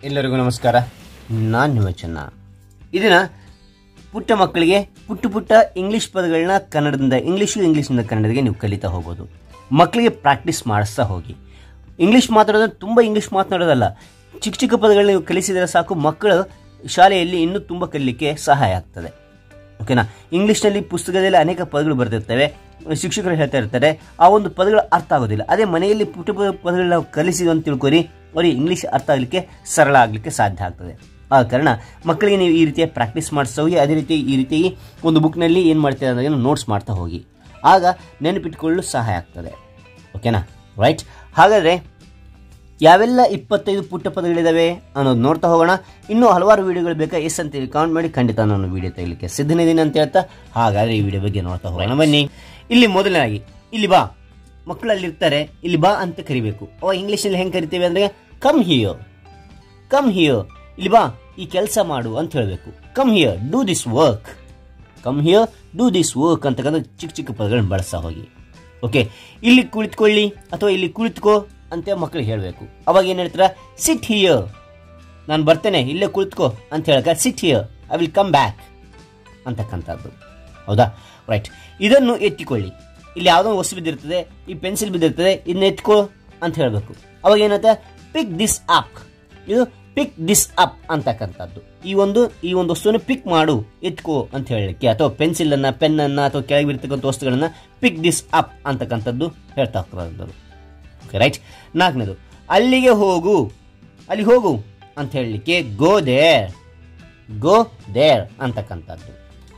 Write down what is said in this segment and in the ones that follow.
ಎಲ್ಲರಿಗೂ ನಮಸ್ಕಾರ ನಾನು ನಿಮ್ಮ ಚೆನ್ನ ಇದನ್ನ ಪುಟ್ಟ ಮಕ್ಕಳಿಗೆ ಪುಟ್ಟ ಪುಟ್ಟ ಇಂಗ್ಲಿಷ್ ಪದಗಳನ್ನ ಕನ್ನಡದಿಂದ ಇಂಗ್ಲೀಷು ಇಂಗ್ಲೀಷಿಂದ ಕನ್ನಡಕ್ಕೆ ನೀವು ಕಲಿತಾ ಹೋಗ್ಬೋದು ಮಕ್ಕಳಿಗೆ ಪ್ರಾಕ್ಟೀಸ್ ಮಾಡಿಸ್ತಾ ಹೋಗಿ ಇಂಗ್ಲೀಷ್ ಮಾತಾಡೋದು ತುಂಬ ಇಂಗ್ಲೀಷ್ ಮಾತನಾಡೋದಲ್ಲ ಚಿಕ್ಕ ಚಿಕ್ಕ ಪದಗಳನ್ನ ನೀವು ಕಲಿಸಿದರೆ ಸಾಕು ಮಕ್ಕಳು ಶಾಲೆಯಲ್ಲಿ ಇನ್ನೂ ತುಂಬ ಕಲಿಲಿಕ್ಕೆ ಸಹಾಯ ಆಗ್ತದೆ ಓಕೆನಾ ಇಂಗ್ಲೀಷ್ನಲ್ಲಿ ಪುಸ್ತಕದಲ್ಲಿ ಅನೇಕ ಪದಗಳು ಬರ್ತಿರ್ತವೆ ಶಿಕ್ಷಕರು ಹೇಳ್ತಾ ಇರ್ತಾರೆ ಆ ಒಂದು ಪದಗಳು ಅರ್ಥ ಆಗೋದಿಲ್ಲ ಅದೇ ಮನೆಯಲ್ಲಿ ಪುಟ್ಟ ಪುಟ್ಟ ಪದಗಳನ್ನ ನಾವು ಕಲಿಸಿದ್ವಿ ಅಂತ ತಿಳ್ಕೊರಿ ಅವ್ರಿಗೆ ಇಂಗ್ಲೀಷ್ ಅರ್ಥ ಆಗಲಿಕ್ಕೆ ಸರಳ ಆಗಲಿಕ್ಕೆ ಸಾಧ್ಯ ಆಗ್ತದೆ ಆ ಕಾರಣ ಮಕ್ಕಳಿಗೆ ನೀವು ಈ ರೀತಿಯ ಪ್ರಾಕ್ಟೀಸ್ ಮಾಡಿಸ್ತಾ ಹೋಗಿ ಅದೇ ರೀತಿ ಈ ರೀತಿಯಾಗಿ ಒಂದು ಬುಕ್ನಲ್ಲಿ ಏನು ಮಾಡ್ತೀರಾ ಅನ್ನೋದನ್ನು ನೋಟ್ಸ್ ಮಾಡ್ತಾ ಹೋಗಿ ಆಗ ನೆನಪಿಟ್ಕೊಳ್ಳಲು ಸಹಾಯ ಆಗ್ತದೆ ಓಕೆನಾ ರೈಟ್ ಹಾಗಾದರೆ ಯಾವೆಲ್ಲ ಇಪ್ಪತ್ತೈದು ಪುಟ್ಟ ಪದಗಳಿದಾವೆ ಅನ್ನೋದು ನೋಡ್ತಾ ಹೋಗೋಣ ಇನ್ನೂ ಹಲವಾರು ವಿಡಿಯೋಗಳು ಬೇಕಾ ಎಸ್ ಅಂತೇಳಿ ಕಮೆಂಟ್ ಮಾಡಿ ಖಂಡಿತ ನಾನು ವಿಡಿಯೋ ತೆಗಿಲಿಕ್ಕೆ ಸಿದ್ಧನಿದ್ದೀನಿ ಅಂತ ಹೇಳ್ತಾ ಹಾಗಾದ್ರೆ ಈ ವಿಡಿಯೋ ಬಗ್ಗೆ ನೋಡ್ತಾ ಹೋಗೋಣ ಬನ್ನಿ ಇಲ್ಲಿ ಮೊದಲನಾಗಿ ಇಲ್ಲಿ ಬಾ ಮಕ್ಕಳು ಅಲ್ಲಿರ್ತಾರೆ ಇಲ್ಲಿ ಬಾ ಅಂತ ಕರಿಬೇಕು ಅವ ಇಂಗ್ಲೀಷಲ್ಲಿ ಹೆಂಗೆ ಕರಿತೀವಿ ಅಂದರೆ ಕಮ್ ಹಿಯೋ ಕಮ್ ಹಿಯೋ ಇಲ್ಲಿ ಬಾ ಈ ಕೆಲಸ ಮಾಡು ಅಂತ ಹೇಳಬೇಕು come here do this work come here do this work ಅಂತಕ್ಕಂಥ ಚಿಕ್ಕ ಚಿಕ್ಕ ಪದಗಳನ್ನ ಬಳಸ್ತಾ ಹೋಗಿ ಓಕೆ ಇಲ್ಲಿ ಕುಳಿತುಕೊಳ್ಳಿ ಅಥವಾ ಇಲ್ಲಿ ಕುಳಿತುಕೋ ಅಂತ ಮಕ್ಕಳಿಗೆ ಹೇಳಬೇಕು ಅವಾಗ ಏನು ಹೇಳ್ತಾರ ಸಿಟ್ ಹಿಯರ್ ನಾನು ಬರ್ತೇನೆ ಇಲ್ಲೇ ಕುಳಿತುಕೋ ಅಂತ ಹೇಳಕ sit here I will come back ಅಂತಕ್ಕಂಥದ್ದು ಹೌದಾ ರೈಟ್ ಇದನ್ನು ಎತ್ತಿಕೊಳ್ಳಿ ಇಲ್ಲಿ ಯಾವುದೋ ಒಂದು ವಸ್ತು ಬಿದ್ದಿರ್ತದೆ ಈ ಪೆನ್ಸಿಲ್ ಬಿದ್ದಿರ್ತದೆ ಇದನ್ನ ಎತ್ಕೋ ಅಂತ ಹೇಳಬೇಕು ಅವಾಗ ಏನಂತ ಪಿಕ್ ದಿಸ್ ಅಪ್ ಇದು ಪಿಕ್ ದಿಸ್ ಅಪ್ ಅಂತಕ್ಕಂಥದ್ದು ಈ ಒಂದು ಈ ಒಂದು ವಸ್ತುವನ್ನು ಪಿಕ್ ಮಾಡು ಎತ್ಕೋ ಅಂತ ಹೇಳಲಿಕ್ಕೆ ಅಥವಾ ಪೆನ್ಸಿಲನ್ನು ಪೆನ್ನನ್ನು ಅಥವಾ ಕೆಳಗೆ ಬಿರ್ತಕ್ಕಂಥ ವಸ್ತುಗಳನ್ನು ಪಿಕ್ ದಿಸ್ ಅಪ್ ಅಂತಕ್ಕಂಥದ್ದು ಹೇಳ್ತಾ ಹೋಗ್ತಕ್ಕಂಥದ್ದು ಓಕೆ ರೈಟ್ ನಾಲ್ಕನೇದು ಅಲ್ಲಿಗೆ ಹೋಗು ಅಲ್ಲಿ ಹೋಗು ಅಂತ ಹೇಳಲಿಕ್ಕೆ ಗೋ ದೇರ್ ಗೋ ದೇರ್ ಅಂತಕ್ಕಂಥದ್ದು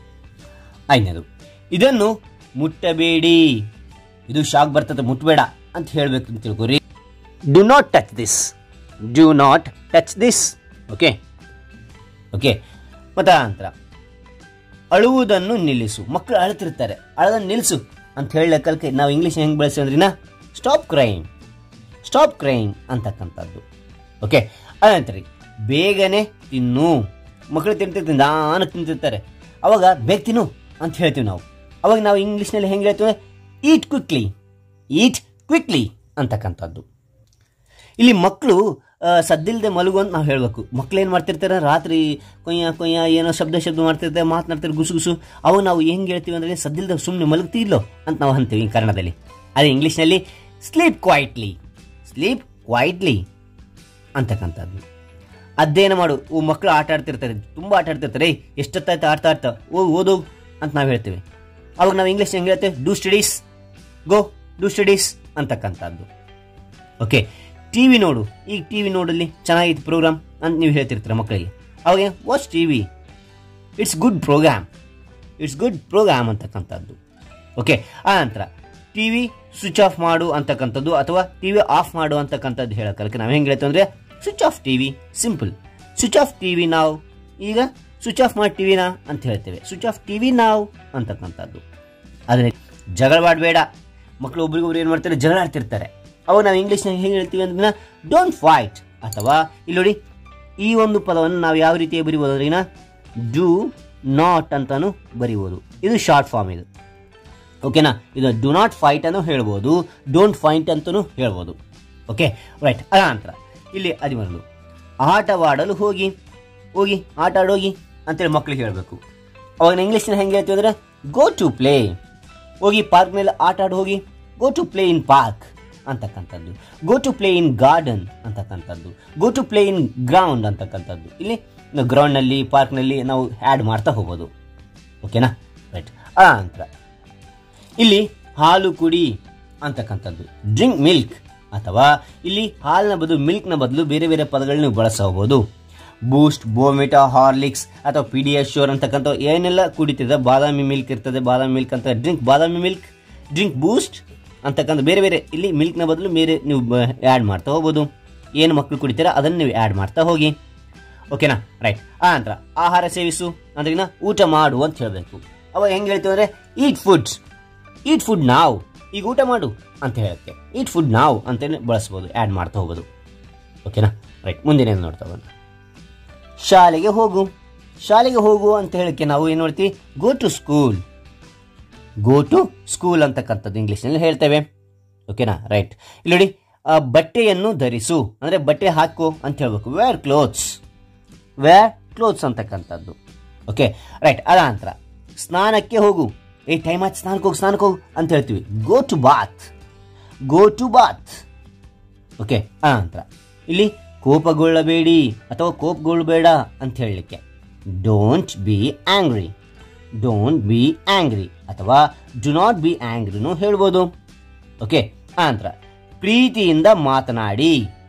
ಐದನೇದು ಇದನ್ನು ಮುಟ್ಟಬೇಡಿ ಇದು ಶಾಕ್ ಬರ್ತದೆ ಮುಟ್ಟಬೇಡ ಅಂತ ಹೇಳಬೇಕು ಅಂತ ತಿಳ್ಕೊರಿ do not touch this do not touch this okay okay ಮತ್ತ ನಂತರ ಅಳುವುದನ್ನು ನಿಲ್ಲಿಸು ಮಕ್ಕಳು ಅಳ್ತಿರ್ತಾರೆ ಅಳದನ್ನು ನಿಲ್ಲಿಸು ಅಂತ ಹೇಳಕ್ಕಲ್ಕೆ ನಾವು ಇಂಗ್ಲೀಷ್ ಹೆಂಗೆ ಬಳಸಿ ಅಂದ್ರಿನ ಸ್ಟಾಪ್ ಕ್ರೈಮ್ ಸ್ಟಾಪ್ ಕ್ರೈಮ್ ಅಂತಕ್ಕಂಥದ್ದು ಓಕೆ ಅದಂತರ ಬೇಗನೆ ತಿನ್ನು ಮಕ್ಕಳು ತಿಂತಿರ್ತೀನಿ ನಾನು ತಿಂತಿರ್ತಾರೆ ಅವಾಗ ಬೇಗ ತಿನ್ನು ಅಂತ ಹೇಳ್ತೀವಿ ನಾವು ಅವಾಗ ನಾವು ಇಂಗ್ಲೀಷ್ನಲ್ಲಿ ಹೆಂಗೆ ಹೇಳ್ತೀವಿ ಈಟ್ ಕ್ವಿಕ್ಲಿ ಈಟ್ ಕ್ವಿಕ್ಲಿ ಅಂತಕ್ಕಂಥದ್ದು ಇಲ್ಲಿ ಮಕ್ಕಳು ಸದ್ದಿಲ್ಲದೆ ಮಲಗು ಅಂತ ನಾವು ಹೇಳಬೇಕು ಮಕ್ಳು ಏನು ಮಾಡ್ತಿರ್ತಾರೆ ರಾತ್ರಿ ಕೊಯ್ಯ ಕೊಯ್ಯ ಏನೋ ಶಬ್ದ ಶಬ್ದ ಮಾಡ್ತಿರ್ತಾರೆ ಮಾತನಾಡ್ತಾರೆ ಗುಸು ಗುಸು ಅವು ನಾವು ಹೆಂಗೆ ಹೇಳ್ತೀವಿ ಅಂದರೆ ಸದ್ದಿಲ್ಲದೆ ಸುಮ್ಮನೆ ಮಲಗ್ತಿಲ್ಲೋ ಅಂತ ನಾವು ಅಂತೀವಿ ಕನ್ನಡದಲ್ಲಿ ಅದೇ ಇಂಗ್ಲೀಷ್ನಲ್ಲಿ ಸ್ಲೀಪ್ ಕ್ವೈಟ್ಲಿ ಸ್ಲೀಪ್ ಕ್ವೈಟ್ಲಿ ಅಂತಕ್ಕಂಥದ್ದು ಅಧ್ಯಯನ ಮಾಡು ಓ ಮಕ್ಕಳು ಆಟ ಆಡ್ತಿರ್ತಾರೆ ತುಂಬ ಆಟ ಆಡ್ತಿರ್ತಾರೆ ಏಯ್ ಎಷ್ಟೊತ್ತಾಯ್ತು ಆಡ್ತಾ ಆಡ್ತಾ ಓ ಓದು ಅಂತ ನಾವು ಹೇಳ್ತೀವಿ ಅವಾಗ ನಾವು ಇಂಗ್ಲೀಷ್ ಹೆಂಗೆ ಹೇಳ್ತೇವೆ do studies go do studies ಅಂತಕ್ಕಂಥದ್ದು ಓಕೆ ಟಿ ವಿ ನೋಡು ಈಗ ಟಿ ವಿ ನೋಡಲ್ಲಿ ಚೆನ್ನಾಗಿತ್ತು ಪ್ರೋಗ್ರಾಮ್ ಅಂತ ನೀವು ಹೇಳ್ತಿರ್ತೀರ ಮಕ್ಕಳಿಗೆ ಅವಾಗ watch T V it's good programme it's good programme ಅಂತಕ್ಕಂಥದ್ದು ಓಕೆ ಆ ನಂತರ ಟಿ ವಿ ಸ್ವಿಚ್ ಆಫ್ ಮಾಡು ಅಂತಕ್ಕಂಥದ್ದು ಅಥವಾ ಟಿ ವಿ ಆಫ್ ಮಾಡು ಅಂತಕ್ಕಂಥದ್ದು ಹೇಳೋಕ್ಕಲ್ಕೆ ನಾವು ಹೆಂಗೆ ಹೇಳ್ತೀವಿ ಅಂದರೆ switch off T V simple switch off T V ನಾವು ಈಗ ಸ್ವಿಚ್ ಆಫ್ ಮಾಡಿ ಟಿ ವಿನ ಅಂತ ಹೇಳ್ತೇವೆ ಸ್ವಿಚ್ ಆಫ್ ಟಿ ವಿ ನಾವು ಅಂತಕ್ಕಂಥದ್ದು ಆದರೆ ಜಗಳ ಮಾಡಬೇಡ ಮಕ್ಕಳು ಒಬ್ರಿಗೊಬ್ರು ಏನು ಮಾಡ್ತಾರೆ ಜಗಳ ಆಡ್ತಿರ್ತಾರೆ ಅವಾಗ ನಾವು ಇಂಗ್ಲೀಷ್ನಾಗ ಹೆಂಗೆ ಹೇಳ್ತೀವಿ ಅಂದ್ರೆ ಡೋಂಟ್ ಫೈಟ್ ಅಥವಾ ಇಲ್ಲಿ ನೋಡಿ ಈ ಒಂದು ಪದವನ್ನು ನಾವು ಯಾವ ರೀತಿ ಬರಿಬೋದು ಅಂದ್ರೆ ಡೂ ನಾಟ್ ಅಂತಾನು ಬರಿಬೋದು ಇದು ಶಾರ್ಟ್ ಫಾರ್ಮ್ ಇದು ಓಕೆನಾ ಇದು ಡು ನಾಟ್ ಫೈಟ್ ಅನ್ನು ಹೇಳ್ಬೋದು ಡೋಂಟ್ ಫೈಟ್ ಅಂತಲೂ ಹೇಳ್ಬೋದು ಓಕೆ ರೈಟ್ ಅದ ನಂತರ ಇಲ್ಲಿ ಹದಿಮೂರದು ಆಟವಾಡಲು ಹೋಗಿ ಹೋಗಿ ಆಟ ಆಡೋಗಿ ಅಂತೇಳಿ ಮಕ್ಕಳಿಗೆ ಹೇಳಬೇಕು ಅವಾಗ ಇಂಗ್ಲೀಷ್ನ ಹೆಂಗೆ ಹೇಳ್ತೀವಿ ಅಂದರೆ ಗೋ ಟು ಪ್ಲೇ ಹೋಗಿ ಪಾರ್ಕ್ ಮೇಲೆ ಆಟ ಆಡಿ ಹೋಗಿ go to play in park ಅಂತಕ್ಕಂಥದ್ದು go to play in garden ಅಂತಕ್ಕಂಥದ್ದು go to play in ground ಅಂತಕ್ಕಂಥದ್ದು ಇಲ್ಲಿ ಗ್ರೌಂಡ್ನಲ್ಲಿ ಪಾರ್ಕ್ನಲ್ಲಿ ನಾವು ಆ್ಯಡ್ ಮಾಡ್ತಾ ಹೋಗೋದು ಓಕೆನಾ ರೈಟ್ ಆ ನಂತರ ಇಲ್ಲಿ ಹಾಲು ಕುಡಿ ಅಂತಕ್ಕಂಥದ್ದು ಡ್ರಿಂಕ್ ಮಿಲ್ಕ್ ಅಥವಾ ಇಲ್ಲಿ ಹಾಲಿನ ಬದಲು ಮಿಲ್ಕ್ನ ಬದಲು ಬೇರೆ ಬೇರೆ ಪದಗಳನ್ನ ನೀವು ಬಳಸಬಹುದು ಬೂಸ್ಟ್ ಬೋಮಿಟಾ ಹಾರ್ಲಿಕ್ಸ್ ಅಥವಾ ಪಿ ಡಿ ಎಸ್ ಶೋರ್ ಅಂತಕ್ಕಂಥ ಏನೆಲ್ಲ ಕುಡಿತಿದೆ ಬಾದಾಮಿ ಮಿಲ್ಕ್ ಇರ್ತದೆ ಬಾದಾಮಿ ಮಿಲ್ಕ್ ಅಂತ ಡ್ರಿಂಕ್ ಬಾದಾಮಿ ಮಿಲ್ಕ್ ಡ್ರಿಂಕ್ ಬೂಸ್ಟ್ ಅಂತಕ್ಕಂಥ ಬೇರೆ ಬೇರೆ ಇಲ್ಲಿ ಮಿಲ್ಕ್ನ ಬದಲು ಬೇರೆ ನೀವು ಆ್ಯಡ್ ಮಾಡ್ತಾ ಹೋಗ್ಬೋದು ಏನು ಮಕ್ಕಳು ಕುಡಿತೀರಾ ಅದನ್ನು ನೀವು ಆ್ಯಡ್ ಮಾಡ್ತಾ ಹೋಗಿ ಓಕೆನಾ ರೈಟ್ ಆ ನಂತರ ಆಹಾರ ಸೇವಿಸು ಅಂದ್ರೆ ಊಟ ಮಾಡು ಅಂತ ಹೇಳಬೇಕು ಅವಾಗ ಹೆಂಗೆ ಹೇಳ್ತೀವಿ ಅಂದರೆ ಈಟ್ ಫುಡ್ ಈಟ್ ಫುಡ್ ನಾವ್ ಈಗ ಊಟ ಮಾಡು ಅಂತ ಹೇಳುತ್ತೆ ಈಟ್ ಫುಡ್ ನಾವ್ ಅಂತೇಳಿ ಬಳಸ್ಬೋದು ಆ್ಯಡ್ ಮಾಡ್ತಾ ಹೋಗೋದು ಓಕೆನಾ ರೈಟ್ ಮುಂದಿನ ನೋಡ್ತಾ ಬಂದು ಶಾಲೆಗೆ ಹೋಗು ಶಾಲೆಗೆ ಹೋಗು ಅಂತ ಹೇಳಕ್ಕೆ ನಾವು ಏನು ಮಾಡ್ತೀವಿ go to school go to school ಅಂತಕ್ಕಂಥದ್ದು ಇಂಗ್ಲೀಷ್ನಲ್ಲಿ ಹೇಳ್ತೇವೆ ಓಕೆನಾ ರೈಟ್ ಇಲ್ಲಿ ನೋಡಿ ಆ, ಬಟ್ಟೆಯನ್ನು ಧರಿಸು ಅಂದರೆ ಬಟ್ಟೆ ಹಾಕು ಅಂತ ಹೇಳ್ಬೇಕು ವೇರ್ ಕ್ಲೋತ್ಸ್ ವೇರ್ ಕ್ಲೋತ್ಸ್ ಅಂತಕ್ಕಂಥದ್ದು ಓಕೆ ರೈಟ್ ಅದ ನಂತರ ಸ್ನಾನಕ್ಕೆ ಹೋಗು ಏ ಟೈಮ್ ಆಯ್ತು ಸ್ನಾನಕ್ಕೆ ಹೋಗು ಸ್ನಾನಕ್ಕೆ ಹೋಗು ಅಂತ ಹೇಳ್ತೀವಿ go to bath go to bath okay ಆ ನಂತರ ಇಲ್ಲಿ ಕೋಪಗೊಳ್ಳಬೇಡಿ ಅಥವಾ ಕೋಪಗೊಳ್ಳಬೇಡ ಅಂತ ಹೇಳಲಿಕ್ಕೆ don't be angry don't be angry ಅಥವಾ ಡು ನಾಟ್ ಬಿ ಆಂಗ್ರಿನೂ ಹೇಳ್ಬೋದು ಓಕೆ ಆ ನಂತರ ಪ್ರೀತಿಯಿಂದ ಮಾತನಾಡಿ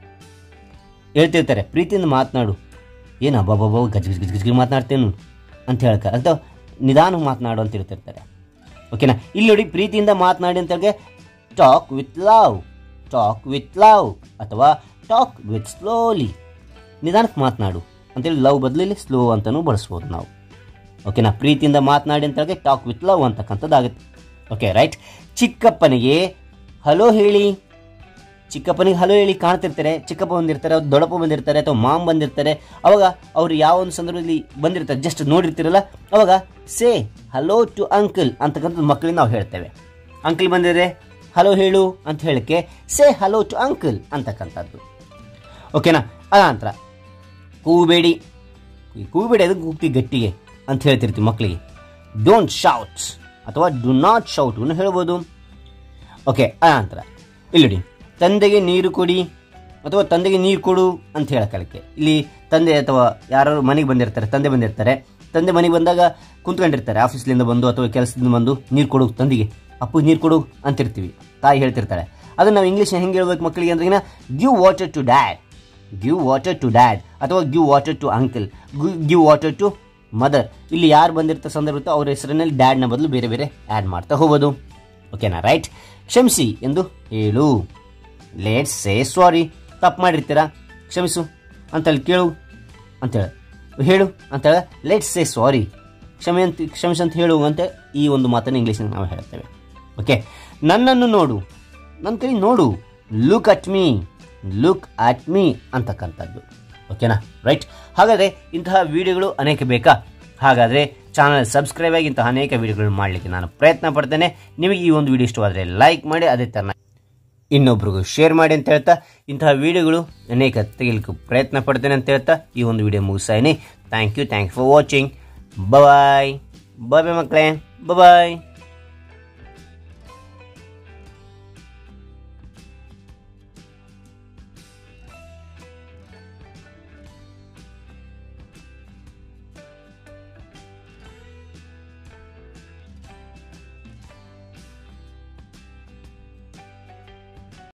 ಹೇಳ್ತಿರ್ತಾರೆ ಪ್ರೀತಿಯಿಂದ ಮಾತನಾಡು ಏನು ಅಬ್ಬಬ್ಬ ಗಜ್ ಗಜ್ ಗಜ್ ಗಜ್ ಗಜ್ ಮಾತನಾಡ್ತೇನು ಅಂತ ಹೇಳ್ಕ ಅಥವಾ ನಿಧಾನ ಮಾತನಾಡು ಅಂತ ಹೇಳ್ತಿರ್ತಾರೆ ಓಕೆನಾ ಇಲ್ಲಿ ನೋಡಿ ಪ್ರೀತಿಯಿಂದ ಮಾತನಾಡಿ ಅಂತ ಹೇಳಿ talk with love talk with love ಅಥವಾ ಟಾಕ್ ವಿತ್ ಸ್ಲೋಲಿ ನಿಧಾನಕ್ಕೆ ಮಾತನಾಡು ಅಂತೇಳಿ ಲವ್ ಬದಲಿಲ್ಲಿ ಸ್ಲೋ ಅಂತಲೂ ಬಳಸ್ಬೋದು ನಾವು ಓಕೆನಾ ಪ್ರೀತಿಯಿಂದ ಮಾತನಾಡಿ ಅಂತ ಹೇಳಿ ಟಾಕ್ ವಿತ್ ಲವ್ ಅಂತಕ್ಕಂಥದ್ದಾಗುತ್ತೆ ಓಕೆ ರೈಟ್ ಚಿಕ್ಕಪ್ಪನಿಗೆ ಹಲೋ ಹೇಳಿ ಚಿಕ್ಕಪ್ಪನಿಗೆ ಹಲೋ ಹೇಳಿ ಕಾಣ್ತಿರ್ತಾರೆ ಚಿಕ್ಕಪ್ಪ ಬಂದಿರ್ತಾರೆ ಅವ್ರು ದೊಡ್ಡಪ್ಪ ಬಂದಿರ್ತಾರೆ ಅಥವಾ ಮಾಮ್ ಬಂದಿರ್ತಾರೆ ಅವಾಗ ಅವ್ರು ಯಾವ ಒಂದು ಸಂದರ್ಭದಲ್ಲಿ ಬಂದಿರ್ತಾರೆ ಜಸ್ಟ್ ನೋಡಿರ್ತಿರಲ್ಲ ಅವಾಗ ಸೇ ಹಲೋ ಟು ಅಂಕಲ್ ಅಂತಕ್ಕಂಥದ್ದು ಮಕ್ಕಳಿಗೆ ನಾವು ಹೇಳ್ತೇವೆ ಅಂಕಲ್ ಬಂದಿದ್ರೆ ಹಲೋ ಹೇಳು ಅಂತ ಹೇಳಕ್ಕೆ ಸೇ ಹಲೋ ಟು ಅಂಕಲ್ ಅಂತಕ್ಕಂಥದ್ದು ಓಕೆನಾ ಅದ ನಂತರ ಕೂಬೇಡಿ ಈ ಕೂಬೇಡಿ ಅದಕ್ಕೆ ಕೂಗ್ತಿ ಗಟ್ಟಿಗೆ ಅಂತ ಹೇಳ್ತಿರ್ತೀವಿ ಮಕ್ಕಳಿಗೆ ಡೋಂಟ್ ಶೌಟ್ಸ್ ಅಥವಾ ಡು ನಾಟ್ ಶೌಟ್ ಹೇಳ್ಬೋದು ಓಕೆ ಆ ನಂತರ ಇಲ್ಲಿ ನೋಡಿ ತಂದೆಗೆ ನೀರು ಕೊಡಿ ಅಥವಾ ತಂದೆಗೆ ನೀರು ಕೊಡು ಅಂತ ಹೇಳಕ್ಕೆ ಇಲ್ಲಿ ತಂದೆ ಅಥವಾ ಯಾರು ಮನೆಗೆ ಬಂದಿರ್ತಾರೆ ತಂದೆ ಬಂದಿರ್ತಾರೆ ತಂದೆ ಮನೆಗೆ ಬಂದಾಗ ಕುಂತ್ಕೊಂಡಿರ್ತಾರೆ ಆಫೀಸ್ಲಿಂದ ಬಂದು ಅಥವಾ ಕೆಲಸದಿಂದ ಬಂದು ನೀರು ಕೊಡು ತಂದೆಗೆ ಅಪ್ಪು ನೀರು ಕೊಡು ಅಂತಿರ್ತೀವಿ ತಾಯಿ ಹೇಳ್ತಿರ್ತಾಳೆ ಅದನ್ನು ನಾವು ಇಂಗ್ಲೀಷ್ ಹೆಂಗೆ ಹೇಳ್ಬೇಕು ಮಕ್ಕಳಿಗೆ ಅಂದ್ರೆ give water to dad give water to dad ಅಥವಾ give water to uncle give water to mother ಇಲ್ಲಿ ಯಾರು ಬಂದಿರ್ತಾರೆ ಸಂದರ್ಭ ಅವ್ರ ಹೆಸರಿನಲ್ಲಿ ಡ್ಯಾಡ್ನ ಬದಲು ಬೇರೆ ಬೇರೆ ಆ್ಯಡ್ ಮಾಡ್ತಾ ಹೋಗೋದು ಓಕೆನಾ ರೈಟ್ ಕ್ಷಮಿಸಿ ಎಂದು ಹೇಳು ಲೇಟ್ ಸೇ ಸಾರಿ ತಪ್ಪು ಮಾಡಿರ್ತೀರಾ ಕ್ಷಮಿಸು ಅಂತೇಳಿ ಕೇಳು ಅಂತೇಳಿ ಹೇಳು ಅಂತೇಳಿ ಲೆಟ್ ಸೇ ಸಾರಿ ಕ್ಷಮೆ ಅಂತ ಕ್ಷಮಿಸು ಅಂತ ಹೇಳು ಅಂತ ಈ ಒಂದು ಮಾತನ್ನು ಇಂಗ್ಲೀಷ್ನಲ್ಲಿ ನಾವು ಹೇಳ್ತೇವೆ ಓಕೆ ನನ್ನನ್ನು ನೋಡು ನನ್ನ ಕೈ ನೋಡು look at me look at me ಅಂತಕ್ಕಂಥದ್ದು ಓಕೆನಾ ರೈಟ್ ಹಾಗಾದರೆ ಇಂತಹ ವಿಡಿಯೋಗಳು ಅನೇಕ ಬೇಕಾ ಹಾಗಾದರೆ ಚಾನಲ್ ಸಬ್ಸ್ಕ್ರೈಬ್ ಆಗಿ ಇಂತಹ ಅನೇಕ ವಿಡಿಯೋಗಳನ್ನು ಮಾಡಲಿಕ್ಕೆ ನಾನು ಪ್ರಯತ್ನ ಪಡ್ತೇನೆ ನಿಮಗೆ ಈ ಒಂದು ವಿಡಿಯೋ ಇಷ್ಟವಾದರೆ ಲೈಕ್ ಮಾಡಿ ಅದೇ ಥರ ಇನ್ನೊಬ್ರಿಗೂ ಶೇರ್ ಮಾಡಿ ಅಂತ ಹೇಳ್ತಾ ಇಂತಹ ವಿಡಿಯೋಗಳು ಅನೇಕ ತೆಗಿಲಿಕ್ಕೆ ಪ್ರಯತ್ನ ಪಡ್ತೇನೆ ಅಂತ ಹೇಳ್ತಾ ಈ ಒಂದು ವಿಡಿಯೋ ಮುಗಿಸಾಯಿನಿ thank you thank for watching bye bye ಮಕ್ಕಳೇ ಬಾಯ್